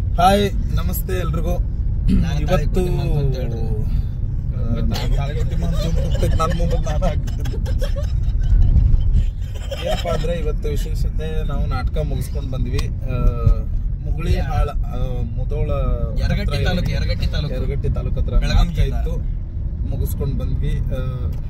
Hi ನಮಸ್ತೆ ಎಲ್ರಿಗೂ ನಾನು ಇವತ್ತು ತಾಳಿಕೊಟ್ಟಿ ಮಂತು ಅಂತ ಹೇಳ್ರಿ. ನನ್ನ ಮೊಬೈಲ್ ನಾನು ಹಾಕ್ತಿದ್ದೆ ಏನಪ್ಪ ಅಂದ್ರೆ ಇವತ್ತು ವಿಶೇಷತೆ ನಾವು ನಾಟಕ ಮುಗಿಸ್ಕೊಂಡು ಬಂದ್ವಿ ಆ, ಮುಗುಳಿ ಹಾಳ ಆ, ಮುದೋಳ ಯರಗಟ್ಟಿ ಹತ್ರ ತಾಲೂಕು, ಇದೆ. ಯರಗಟ್ಟಿ ತಾಲೂಕು. ಯರಗಟ್ಟಿ ತಾಲೂಕು ಹತ್ರ ಬೆಳಗಾಂ ನಾಟಕ ಜಿಲ್ಲಾ. ಇತ್ತು ಮುಗಿಸ್ಕೊಂಡು ಬಂದ್ವಿ ಆ,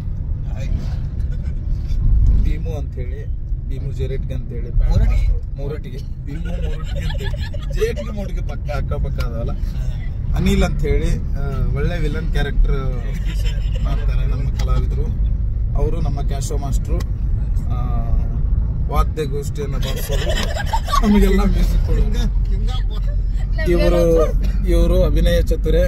ಭೀಮು ಅಂತ ಹೇಳಿ ಭೀಮು ಜೇರೆಟ್ಗೆ ಅಂತ ಹೇಳಿ ಮೂರಟಿಗೆ? ಮೂರಟಿಗೆ ಭೀಮು ಮೂರಟಿಗೆ ಅಂತ ಹೇಳಿ ಜೇಟ್ಗೆ ಮೂಟಿಗೆ ಪಕ್ಕ ಅಕ್ಕಪಕ್ಕ ಅದಲ್ಲ ಅನಿಲ್ ಅಂತ ಹೇಳಿ ಆ, ಒಳ್ಳೆ ವಿಲನ್ ಕ್ಯಾರೆಕ್ಟರ್ ಮಾಡ್ತಾರೆ ನಮ್ಮ ಕಲಾವಿದರು ಅವರು ನಮ್ಮ ಕ್ಯಾಶೋ ಮಾಸ್ಟ್ರು ಆ, ವಾದ್ಯ ಗೋಷ್ಠಿಯನ್ನು ಬಳಸೋರು ನಮಗೆಲ್ಲ ಮ್ಯೂಸಿಕ್ ಕೊಡೋರು ಇವರು ಇವರು ಅಭಿನಯ ಚತುರೆ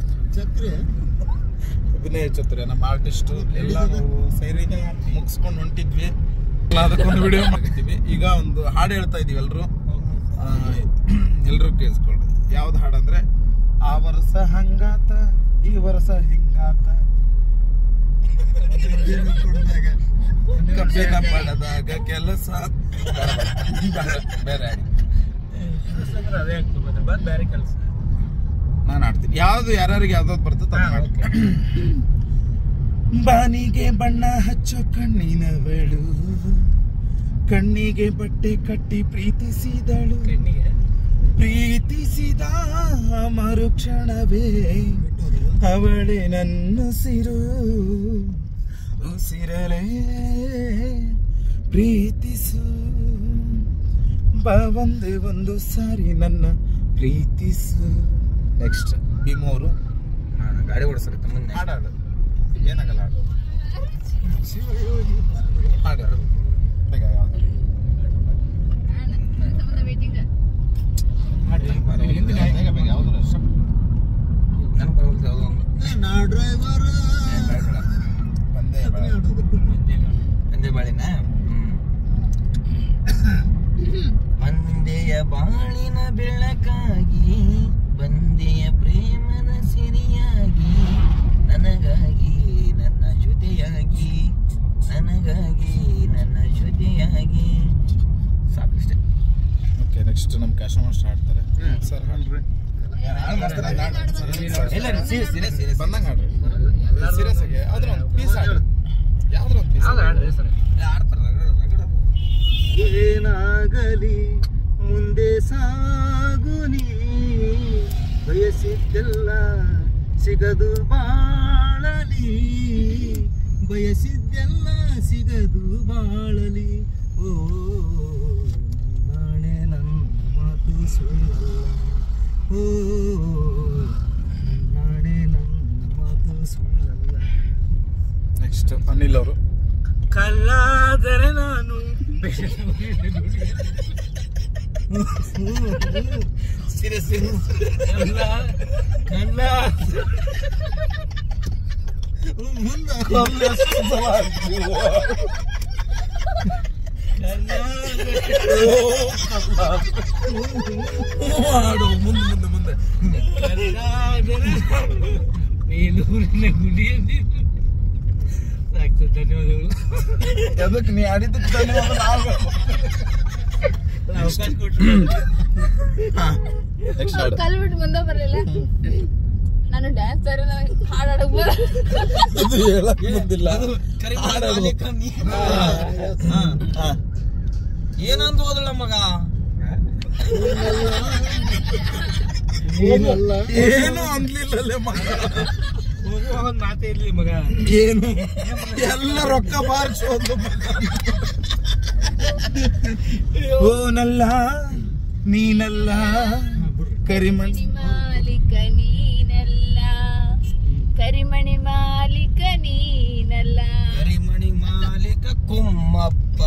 ಅಭಿನಯ ಚತುರೆ ನಮ್ಮ ಆರ್ಟಿಸ್ಟ್ ಎಲ್ಲ ನಾವು ಸೇರಿ ಮುಗಿಸ್ಕೊಂಡು ಹೊಂಟಿದ್ವಿ ಅದಕ್ಕೊಂದು ವಿಡಿಯೋ ಮಾಡಿದ್ದೀವಿ ಈಗ ಒಂದು ಹಾಡು ಹೇಳ್ತಾ ಇದೀವಿ ಎಲ್ಲರೂ ಎಲ್ಲರೂ ಕೇಳಿಸ್ಕೊಳ್ಳಿ ಯಾವ್ದು ಹಾಡು ಅಂದ್ರೆ ಆ ವರ್ಷ ಹಂಗಾತ ಈ ವರ್ಷ ಹಿಂಗಾತ ಕಬ್ಬಿನ ಪಡದಾಗ ಕೆಲಸ ಬೇರೆ ಹಾಡಿ ಅದೇ ಆಗ್ತದೆ ಬಟ್ ಬೇರೆ ಕೆಲಸ ನಾನು ಆಡ್ತೀನಿ ಯಾವ್ದು ಯಾರ್ಯಾರಿಗೆ ಯಾವ್ದಾವ್ದು ಬರ್ತದೆ ಬಾನಿಗೆ ಬಣ್ಣ ಹಚ್ಚೋ ಕಣ್ಣಿನವಳು ಕಣ್ಣಿಗೆ ಬಟ್ಟೆ ಕಟ್ಟಿ ಪ್ರೀತಿಸಿದಳು ಕಣ್ಣಿಗೆ ಪ್ರೀತಿಸಿದ ಮರುಕ್ಷಣವೇ ಅವಳೆ ನನ್ನ ಸಿರು ಉಸಿರಲೇ ಪ್ರೀತಿಸು ಬಾ ಒಂದೇ ಒಂದು ಸಾರಿ ನನ್ನ ಪ್ರೀತಿಸು ನೆಕ್ಸ್ಟ್ ಭೀಮೋರು ಗಾಡಿ ಓಡಿಸ್ರಿ ಮುಂದೆ ಹಾಡಾಡು ಏನಾಗಲ್ಲ ಹಾಡು ಹಾಡು ಬೇಗ ಯಾವ್ದು ಬೇಗ ಬೇಗ ಯಾವ್ದು ನನ್ ಬರೋಲ್ದು ಯಾವುದೋ ಒಂದು ಏ, ಬೇಡ, ಬೇಡ. ಬಂದೇ ಬೇಡ. ಒಂದೇ ಬಾಳಿನ ಬಂದೆಯ ಬಾಳಿನ ಬೆಳಕಾಗಿ ಬಂದೆಯ ಪ್ರೇಮದ ಸಿರಿಯಾಗಿ ನನಗಾಗಿ ನನ್ನ ಜೊತೆಯಾಗಿ ನನಗಾಗಿ ನನ್ನ ಜೊತೆಯಾಗಿ ಸಾಕಷ್ಟೇ ಓಕೆ ನೆಕ್ಸ್ಟ್ ನಮ್ಮ ಕ್ಯಾಶ್ ಮಾಸ್ಟರ್ ಹಾಡ್ತಾರೆ ಹ್ಮ್. ಸರ್ ಹಾಡ್ರಿ ಇಲ್ಲ ಸೀರಿಯಸ್ ಸೀರಿಯಸ್ ಸೀರಿಯಸ್ ಬಂದಂಗ ಹಾಡ್ರಿ ಸೀರಿಯಸ್ ಆಗಿ ಯಾವ್ದ್ರ ಒಂದು ಪೀಸ್ ಹಾಡ್ರಿ ಯಾವ್ದ್ರ ಒಂದು ಪೀಸ್ ಹೌದಾ ಹೇಳ್ರಿ ಸರ್ ಆಡ್ತಾರ ರಗಡ ರಗಡ ಏನಾಗಲಿ ಮುಂದೆ ಸಾಗುನಿ ಬಯಸಿದ್ದೆಲ್ಲ ಸಿಗದು ಬಾಳಲಿ ಬಯಸಿದ್ದೆಲ್ಲ ಸಿಗದು ಬಾಳಲಿ ಓ ನಾಳೆ ನನ್ನ ಮಾತು ಸುಳ್ಳಲ್ಲ ಓ ನಾಳೆ ನನ್ನ ಮಾತು ಸುಳ್ಳಲ್ಲ ನೆಕ್ಸ್ಟ್ ಅನಿಲ್ ಅವರು ಕಲ್ಲಾದರೆ ನಾನು ಸೀರಿಯಸ್ ಸೀರಿಯಸ್ ಕಲ್ಲ ಕಲ್ಲ ಹಾಡು ಮುಂದೆ ಮುಂದೆ ಮುಂದೆ ಬೇಲೂರಿನ ಗುಡಿಯಲ್ಲಿ ಸಾಕು ಧನ್ಯವಾದಗಳು ಎದಕ್ಕೆ ನೀ ಆಡಿದ್ದಕ್ಕೆ ಧನ್ಯವಾದ ನಾವು ಅವಕಾಶ ಕೊಟ್ಟರು ನೆಕ್ಸ್ಟ್ ಹಾಡು ಕಲ್ಬಿಟ್ಟು ಮುಂದೆ ಬರಲಿಲ್ಲ ನಾನು ಡ್ಯಾನ್ಸರ್ ನನಗೆ ಹಾಡಾಡಕ್ ಬರ ಇದು ಹೇಳಕ್ ಬಂದಿಲ್ಲ ಹಾಡೋದು. ಹಾ, ಹಾ. ಏನಂದು ಹೋದಳ ಮಗ ಏನಲ್ಲ ಏನು ಅನ್ಲಿಲ್ಲಲ್ಲೇ ಮಗ ಹೋಗುವಾಗ ಒಂದು ಮಾತೇ ಇರ್ಲಿ ಮಗ ಏನು ಎಲ್ಲ ರೊಕ್ಕ ಬಾರಿಸೋದು ಓ ನಲ್ಲ ನೀನಲ್ಲ ಕರಿಮಣಿ ಮಾಲಿಕ ನೀನಲ್ಲ ಕರಿಮಣಿ ಮಾಲಿಕ ನೀನಲ್ಲ ಕರಿಮಣಿ ಮಾಲೀಕ ಕುಮ್ಮಪ್ಪ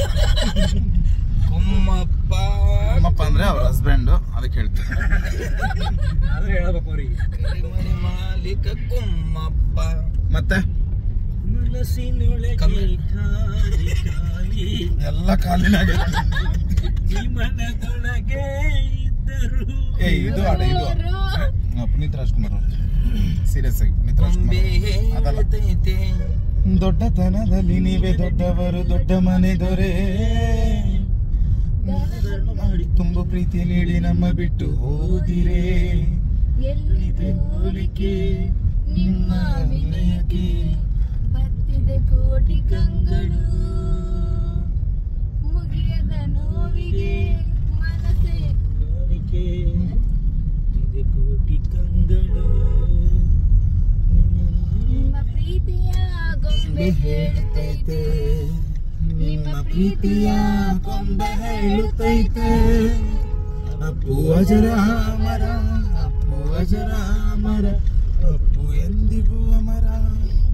ಕುಮ್ಮಪ್ಪ ನಮ್ಮಪ್ಪ ಅಂದ್ರೆ ಅವ್ರ ಹಸ್ಬೆಂಡ್ ಅದಕ್ಕೆ ಹೇಳ್ತೀನಿ ಆದ್ರೆ ಹೇಳ್ಬೇಕು ಅವ್ರಿಗೆ ಕರಿಮಣಿ ಮಾಲೀಕ ಕುಮ್ಮಪ್ಪ ಮತ್ತೆ ಮನಸ್ಸಿನೊಳಗೆ ಕಮ್ಮಿ. ಖಾಲಿ ಖಾಲಿ ಎಲ್ಲ ಕಾಲಿನಾಗ ಈ ಮನದೊಳಗೆ ಇದ್ದರು ಏ ಇದು ಹಾಡು ಇದು ಹಾ, ಪುನೀತ್ ರಾಜ್ಕುಮಾರ್ ಸೀರಿಯಸ್ ಆಗಿ ಪುನೀತ್ ಗೊಂಬೆ ರಾಜ್ಕುಮಾರ್ ಅದಲ್ಲ ಹೇಳ್ತೈತೆ ದೊಡ್ಡತನದಲ್ಲಿ ನೀವೇ ದೊಡ್ಡವರು ದೊಡ್ಡ ಮನೆ ದೊರೆ ಮಾಡಿ ತುಂಬ ಪ್ರೀತಿ ನೀಡಿ ನಮ್ಮ ಬಿಟ್ಟು ಹೋದಿರೇ ಎಲ್ಲಿದೆ ಹೋಲಿಕೆ ನಿಮ್ಮ ವಿನಯಕ್ಕೆ ಬತ್ತಿದೆ ಕೋಟಿ ಕಂಗಳು ಮುಗಿಯದ ನೋವಿಗೆ ಮನಸ್ಸೇ ಕಾಣಿಕೆ ಇದೆ ಕೋಟಿ ಕಂಗಳು ನಿಮ್ಮ ಪ್ರೀತಿಯ ಗೊಂಬೆ ಹೇಳುತ್ತೈತೆ ನಿಮ್ಮ ಪ್ರೀತಿಯ ಕೊಂಬೆ ಹೇಳುತ್ತೈತೆ ಅಪ್ಪು ಅಜರ ಅಮರ ಅಪ್ಪು ಅಜರ ಅಮರ ಅಪ್ಪು ಎಂದಿಗೂ ಅಮರ